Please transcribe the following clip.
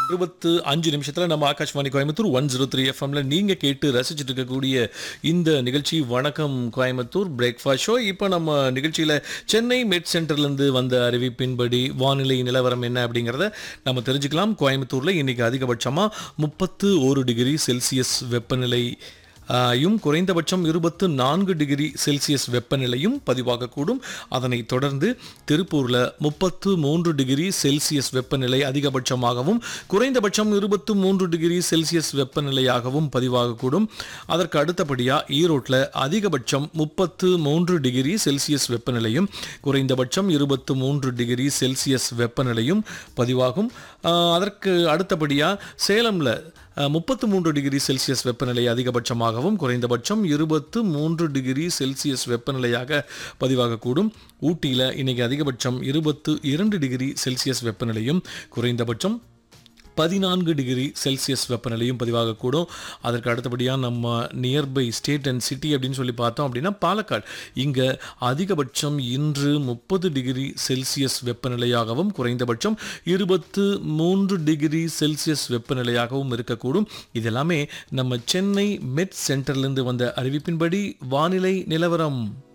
இருபத்து அஞ்சு நிமிஷத்தில் நம்ம Akashvani Coimbatore one zero three எஃப்எம்ல நீங்கள் கேட்டு ரசிச்சுட்டு இருக்கக்கூடிய இந்த நிகழ்ச்சி வணக்கம் கோயம்புத்தூர் பிரேக்ஃபாஸ்ட் ஷோ இப்போ நம்ம நிகழ்ச்சியில் சென்னை மெட் சென்டர்லேருந்து வந்த அறிவிப்பின்படி வானிலை நிலவரம் என்ன அப்படிங்கிறத நம்ம தெரிஞ்சுக்கலாம் கோயம்புத்தூரில் இன்னைக்கு அதிகபட்சமாக முப்பத்து ஒரு டிகிரி செல்சியஸ் வெப்பநிலை ஆயும் குறைந்தபட்சம் இருபத்து நான்கு டிகிரி செல்சியஸ் வெப்பநிலையும் பதிவாகக்கூடும் அதனைத் தொடர்ந்து திருப்பூரில் முப்பத்து மூன்று டிகிரி செல்சியஸ் வெப்பநிலை அதிகபட்சமாகவும் குறைந்தபட்சம் இருபத்து மூன்று டிகிரி செல்சியஸ் வெப்பநிலையாகவும் பதிவாகக்கூடும் அதற்கு அடுத்தபடியாக ஈரோட்டில் அதிகபட்சம் முப்பத்து மூன்று டிகிரி செல்சியஸ் வெப்பநிலையும் குறைந்தபட்சம் இருபத்து மூன்று டிகிரி செல்சியஸ் வெப்பநிலையும் பதிவாகும் ஆஹ் அதற்கு அடுத்தபடியாக சேலமில் முப்பத்து மூன்று டிகிரி செல்சியஸ் வெப்பநிலை அதிகபட்சமாகவும் குறைந்தபட்சம் இருபத்து மூன்று டிகிரி செல்சியஸ் வெப்பநிலையாக பதிவாகக்கூடும் ஊட்டியில் இன்னைக்கு அதிகபட்சம் இருபத்து இரண்டு டிகிரி செல்சியஸ் வெப்பநிலையும் குறைந்தபட்சம் பதினான்கு டிகிரி செல்சியஸ் வெப்பநிலையும் பதிவாகக்கூடும் அதற்கு அடுத்தபடியாக நம்ம நியர்பை ஸ்டேட் அண்ட் சிட்டி அப்படின்னு சொல்லி பார்த்தோம் அப்படின்னா பாலக்காடு இங்கே அதிகபட்சம் இன்று முப்பது டிகிரி செல்சியஸ் வெப்பநிலையாகவும் குறைந்தபட்சம் இருபத்து மூன்று டிகிரி செல்சியஸ் வெப்பநிலையாகவும் இருக்கக்கூடும் இதெல்லாமே நம்ம சென்னை மெட் சென்டர்லேருந்து வந்த அறிவிப்பின்படி வானிலை நிலவரம்